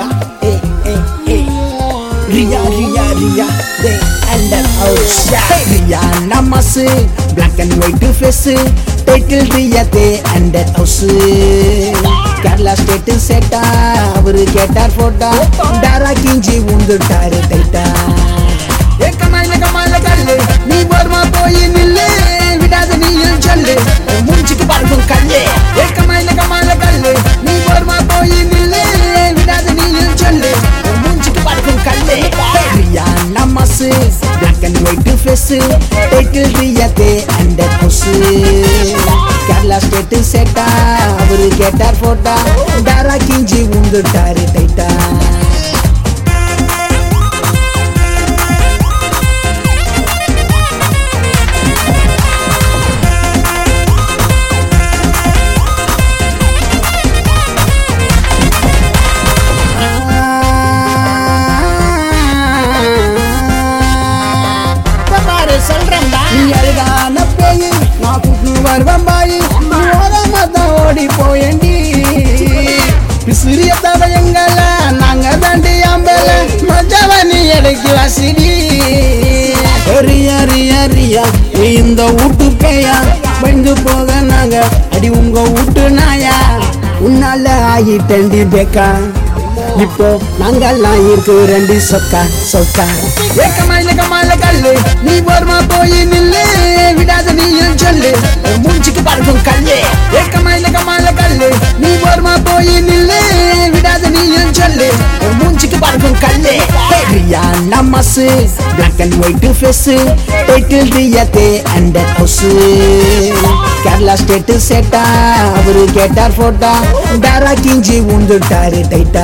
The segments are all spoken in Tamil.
ரியா ஏ ஏ ஏ Riya Riya Riya the under house Riya நமஸ் black and white face title Riya the under house Kerala state சேட்டா அவரு கேட்டார் போட்டா டாரா கிஞ்சி உந்துட்டாரு டைட்டா ஏ கமாயில கமாயில கல்லு நீ போர்மா போய் நில்லு விடாத நீயும் சொல்லு உன் மூஞ்சிக்கு பறக்கும் கல்லு ஏ கமாயில கமாயில கல்லு நீ போர்மா போய் நில்லு விடாத நீயும் சொல்லு உன் மூஞ்சிக்கு பறக்கும் கல்லு ரியா நமஸ் black and white face title Riya the under house Kerala state சேட்டா அவரு கேட்டார் போட்டா டாரா கிஞ்சி உந்துட்டாரு டைட்டா பாரு சொல்றேன்டா நீ அழகான பேய் நான் கூட்டு வருவேன் பாய் ஓரமா தான் ஓடி போயண்டி பிசிறிய தவையங்கள நாங்க தாண்டி அம்பல மஜாவ நீ எடைக்கு வாசிடி ரியா ரியா ரியா நீ இந்த வீட்டு பேயா பயந்து போக நாங்க அடி உங்க வீட்டு நாயா உன்னால ஆகிட்டண்டி பேக்கா இப்போ நாங்கெல்லாம் இருக்கு ரெண்டு சொக்கா சொக்கா ஏ கமாயில கமாயில கல்லு நீ போர்மா போய் நில்லு விடாத நீயும் சொல்லு உன் மூஞ்சிக்கு பறக்கும் கல்லு ஏ கமாயில கமாயில கல்லு நீ போர்மா போய் நில்லு விடாத நீயும் சொல்லு உன் மூஞ்சிக்கு பறக்கும் கல்லு ரியா நமஸ் black and white face title Riya the under house Kerala state சேட்டா அவரு கேட்டார் போட்டா டாரா கிஞ்சி உந்துட்டாரு டைட்டா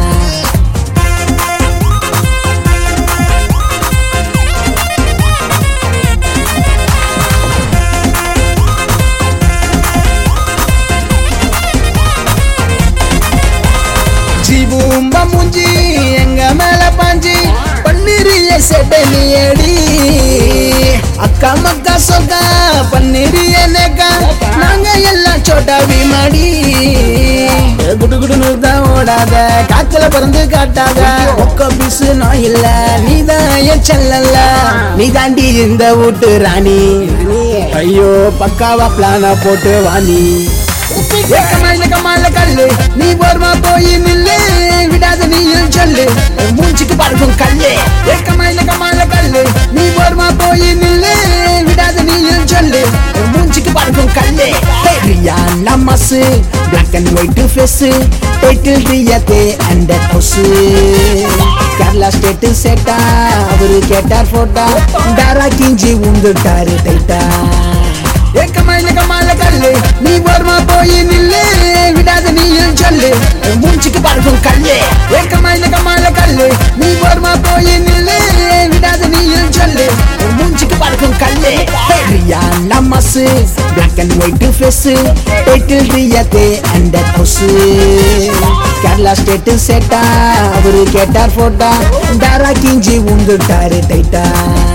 ஜீபூம்ப மூஞ்சி எங்க மேல பாஞ்சி பன்னிரிய செட்டனி அடி அக்கா மக்கா சொக்கா பன்னிரிய நேக்கா நாங்க எல்லாம் சோட்டா விமாடி குடு குடுன்னு தான் ஓடாத காத்துல பறந்து காட்டாத ஒக்க பிசு நான் இல்ல நீதான் என் செல்லல்ல நீ தாண்டி இந்த வீட்டு ராணி ஐயோ பக்காவா பிளானா போட்டு வாணி ஏ கமாயில கமாயில கல்லு நீ போர்மா போய் நில்லு விடாத நீயும் சொல்லு உன் மூஞ்சிக்கு பறக்கும் கல்லு ஏ கமாயில கமாயில கல்லு நீ போர்மா போய் நில்லு விடாத நீயும் சொல்லு உன் மூஞ்சிக்கு பறக்கும் கல்லு ரியா நமஸ் black and white face title Riya the under house Kerala state சேட்டா அவரு கேட்டார் போட்டா டாரா கிஞ்சி உந்துட்டாரு டைட்டா ஏ கமாயில கமாயில கல்லு நீ போர்மா போய் நில்லு விடாத நீயும் சொல்லு உன் மூஞ்சிக்கு பறக்கும் கல்லு ஏ கமாயில கமாயில கல்லு நீ போர்மா போய் நில்லு விடாத நீயும் சொல்லு உன் மூஞ்சிக்கு பறக்கும் கல்லு ரியா நமஸ் black and white face title Riya the under house Kerala state சேட்டா அவரு கேட்டார் போட்டா டாரா கிஞ்சி உந்துட்டாரு டைட்டா